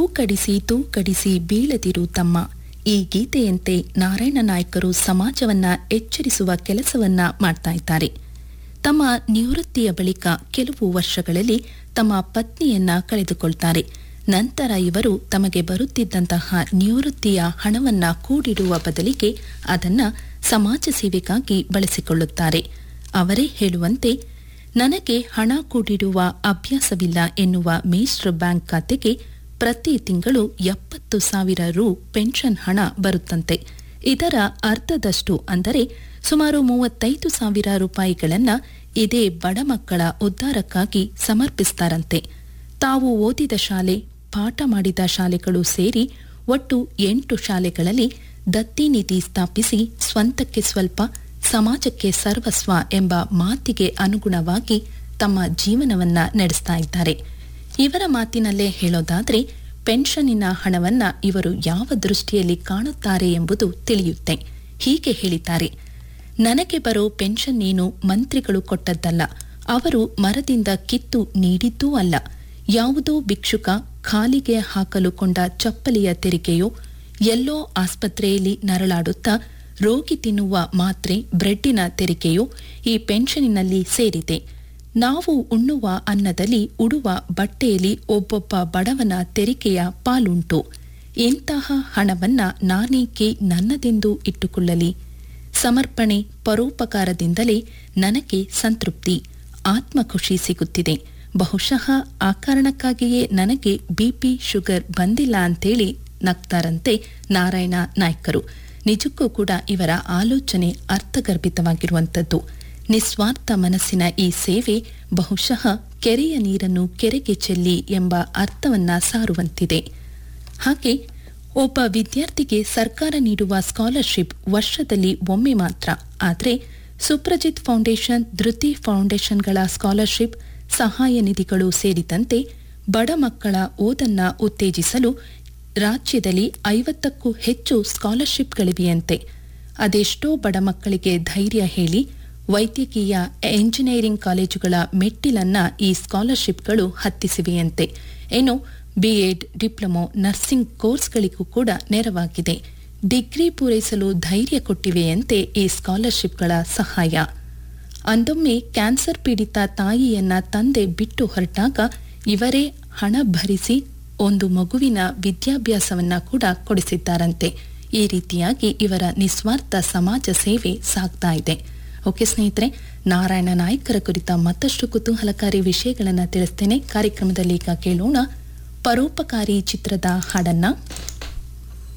ತೂಕಡಿಸಿ ತೂಕಡಿಸಿ ಬೀಳದಿರು ತಮ್ಮ ಈ ಗೀತೆಯಂತೆ ನಾರಾಯಣ ನಾಯ್ಕರು ಸಮಾಜವನ್ನ ಎಚ್ಚರಿಸುವ ಕೆಲಸವನ್ನ ಮಾಡ್ತಾ ಇದ್ದಾರೆ ತಮ್ಮ ನಿವೃತ್ತಿಯ ಬಳಿಕ ಕೆಲವು ವರ್ಷಗಳಲ್ಲಿ ತಮ್ಮ ಪತ್ನಿಯನ್ನ ಕಳೆದುಕೊಳ್ತಾರೆ ನಂತರ ಇವರು ತಮಗೆ ಬರುತ್ತಿದ್ದಂತಹ ನಿವೃತ್ತಿಯ ಹಣವನ್ನ ಕೂಡಿಡುವ ಬದಲಿಗೆ ಅದನ್ನ ಸಮಾಜ ಸೇವೆಗಾಗಿ ಬಳಸಿಕೊಳ್ಳುತ್ತಾರೆ ಅವರೇ ಹೇಳುವಂತೆ ನನಗೆ ಹಣ ಕೂಡಿಡುವ ಅಭ್ಯಾಸವಿಲ್ಲ ಎನ್ನುವ ಮೇಸ್ಟ್ರ ಬ್ಯಾಂಕ್ ಖಾತೆಗೆ ಪ್ರತಿ ತಿಂಗಳು ಎಪ್ಪತ್ತು ಸಾವಿರ ರು ಪೆನ್ಷನ್ ಹಣ ಬರುತ್ತಂತೆ ಇದರ ಅರ್ಧದಷ್ಟು ಅಂದರೆ ಸುಮಾರು ಮೂವತ್ತೈದು ಸಾವಿರ ರೂಪಾಯಿಗಳನ್ನ ಇದೇ ಬಡ ಮಕ್ಕಳ ಉದ್ಧಾರಕ್ಕಾಗಿ ಸಮರ್ಪಿಸ್ತಾರಂತೆ ತಾವು ಓದಿದ ಶಾಲೆ ಪಾಠ ಮಾಡಿದ ಶಾಲೆಗಳು ಸೇರಿ ಒಟ್ಟು ಎಂಟು ಶಾಲೆಗಳಲ್ಲಿ ದತ್ತಿ ನಿಧಿ ಸ್ಥಾಪಿಸಿ ಸ್ವಂತಕ್ಕೆ ಸ್ವಲ್ಪ ಸಮಾಜಕ್ಕೆ ಸರ್ವಸ್ವ ಎಂಬ ಮಾತಿಗೆ ಅನುಗುಣವಾಗಿ ತಮ್ಮ ಜೀವನವನ್ನ ನಡೆಸ್ತಾ ಇದ್ದಾರೆ ಇವರ ಮಾತಿನಲ್ಲೇ ಹೇಳೋದಾದ್ರೆ ಪೆನ್ಷನ್ನಿನ ಹಣವನ್ನ ಇವರು ಯಾವ ದೃಷ್ಟಿಯಲ್ಲಿ ಕಾಣುತ್ತಾರೆ ಎಂಬುದು ತಿಳಿಯುತ್ತೆ ಹೀಗೆ ಹೇಳಿದ್ದಾರೆ ನನಗೆ ಬರೋ ಪೆನ್ಷನ್ ಏನು ಮಂತ್ರಿಗಳು ಕೊಟ್ಟದ್ದಲ್ಲ ಅವರು ಮರದಿಂದ ಕಿತ್ತು ನೀಡಿದ್ದೂ ಅಲ್ಲ ಯಾವುದೋ ಭಿಕ್ಷುಕ ಖಾಲಿಗೆ ಹಾಕಲು ಕೊಂಡ ಚಪ್ಪಲಿಯ ತೆರಿಗೆಯೋ ಎಲ್ಲೋ ಆಸ್ಪತ್ರೆಯಲ್ಲಿ ನರಳಾಡುತ್ತಾ ರೋಗಿ ತಿನ್ನುವ ಮಾತ್ರೆ ಬ್ರೆಡ್ಡಿನ ತೆರಿಗೆಯೋ ಈ ಪೆನ್ಷನ್ನಿನಲ್ಲಿ ಸೇರಿದೆ ನಾವು ಉಣ್ಣುವ ಅನ್ನದಲ್ಲಿ ಉಡುವ ಬಟ್ಟೆಯಲ್ಲಿ ಒಬ್ಬೊಬ್ಬ ಬಡವನ ತೆರಿಗೆಯ ಪಾಲುಂಟು ಇಂತಹ ಹಣವನ್ನ ನಾನೇಕೆ ನನ್ನದೆಂದು ಇಟ್ಟುಕೊಳ್ಳಲಿ ಸಮರ್ಪಣೆ ಪರೋಪಕಾರದಿಂದಲೇ ನನಗೆ ಸಂತೃಪ್ತಿ ಆತ್ಮಖುಷಿ ಸಿಗುತ್ತಿದೆ ಬಹುಶಃ ಆ ಕಾರಣಕ್ಕಾಗಿಯೇ ನನಗೆ ಬಿಪಿ ಶುಗರ್ ಬಂದಿಲ್ಲ ಅಂತೇಳಿ ನಗ್ತಾರಂತೆ ನಾರಾಯಣ ನಾಯ್ಕರು ನಿಜಕ್ಕೂ ಕೂಡ ಇವರ ಆಲೋಚನೆ ಅರ್ಥಗರ್ಭಿತವಾಗಿರುವಂಥದ್ದು ನಿಸ್ವಾರ್ಥ ಮನಸ್ಸಿನ ಈ ಸೇವೆ ಬಹುಶಃ ಕೆರೆಯ ನೀರನ್ನು ಕೆರೆಗೆ ಚೆಲ್ಲಿ ಎಂಬ ಅರ್ಥವನ್ನ ಸಾರುವಂತಿದೆ ಹಾಗೆ ಒಬ್ಬ ವಿದ್ಯಾರ್ಥಿಗೆ ಸರ್ಕಾರ ನೀಡುವ ಸ್ಕಾಲರ್ಶಿಪ್ ವರ್ಷದಲ್ಲಿ ಒಮ್ಮೆ ಮಾತ್ರ ಆದರೆ ಸುಪ್ರಜಿತ್ ಫೌಂಡೇಶನ್ ಧೃತಿ ಫೌಂಡೇಶನ್ಗಳ ಸ್ಕಾಲರ್ಶಿಪ್ ಸಹಾಯ ನಿಧಿಗಳು ಸೇರಿದಂತೆ ಬಡ ಮಕ್ಕಳ ಓದನ್ನ ಉತ್ತೇಜಿಸಲು ರಾಜ್ಯದಲ್ಲಿ ಐವತ್ತಕ್ಕೂ ಹೆಚ್ಚು ಸ್ಕಾಲರ್ಶಿಪ್ಗಳಿವೆಯಂತೆ ಅದೆಷ್ಟೋ ಬಡ ಮಕ್ಕಳಿಗೆ ಧೈರ್ಯ ಹೇಳಿ ವೈದ್ಯಕೀಯ ಎಂಜಿನಿಯರಿಂಗ್ ಕಾಲೇಜುಗಳ ಮೆಟ್ಟಿಲನ್ನ ಈ ಸ್ಕಾಲರ್ಶಿಪ್ಗಳು ಹತ್ತಿಸಿವೆಯಂತೆ ಏನು ಬಿಎಡ್ ಡಿಪ್ಲೊಮೊ ನರ್ಸಿಂಗ್ ಕೋರ್ಸ್ಗಳಿಗೂ ಕೂಡ ನೆರವಾಗಿದೆ ಡಿಗ್ರಿ ಪೂರೈಸಲು ಧೈರ್ಯ ಕೊಟ್ಟಿವೆಯಂತೆ ಈ ಸ್ಕಾಲರ್ಶಿಪ್ಗಳ ಸಹಾಯ ಅಂದೊಮ್ಮೆ ಕ್ಯಾನ್ಸರ್ ಪೀಡಿತ ತಾಯಿಯನ್ನ ತಂದೆ ಬಿಟ್ಟು ಹೊರಟಾಗ ಇವರೇ ಹಣ ಭರಿಸಿ ಒಂದು ಮಗುವಿನ ವಿದ್ಯಾಭ್ಯಾಸವನ್ನ ಕೂಡ ಕೊಡಿಸಿದ್ದಾರಂತೆ ಈ ರೀತಿಯಾಗಿ ಇವರ ನಿಸ್ವಾರ್ಥ ಸಮಾಜ ಸೇವೆ ಸಾಗ್ತಾ ಇದೆ ಓಕೆ ಸ್ನೇಹಿತರೆ ನಾರಾಯಣ ನಾಯ್ಕರ ಕುರಿತ ಮತ್ತಷ್ಟು ಕುತೂಹಲಕಾರಿ ವಿಷಯಗಳನ್ನು ತಿಳಿಸ್ತೇನೆ ಕಾರ್ಯಕ್ರಮದಲ್ಲಿ ಈಗ ಕೇಳೋಣ ಪರೋಪಕಾರಿ ಚಿತ್ರದ ಹಾಡನ್ನ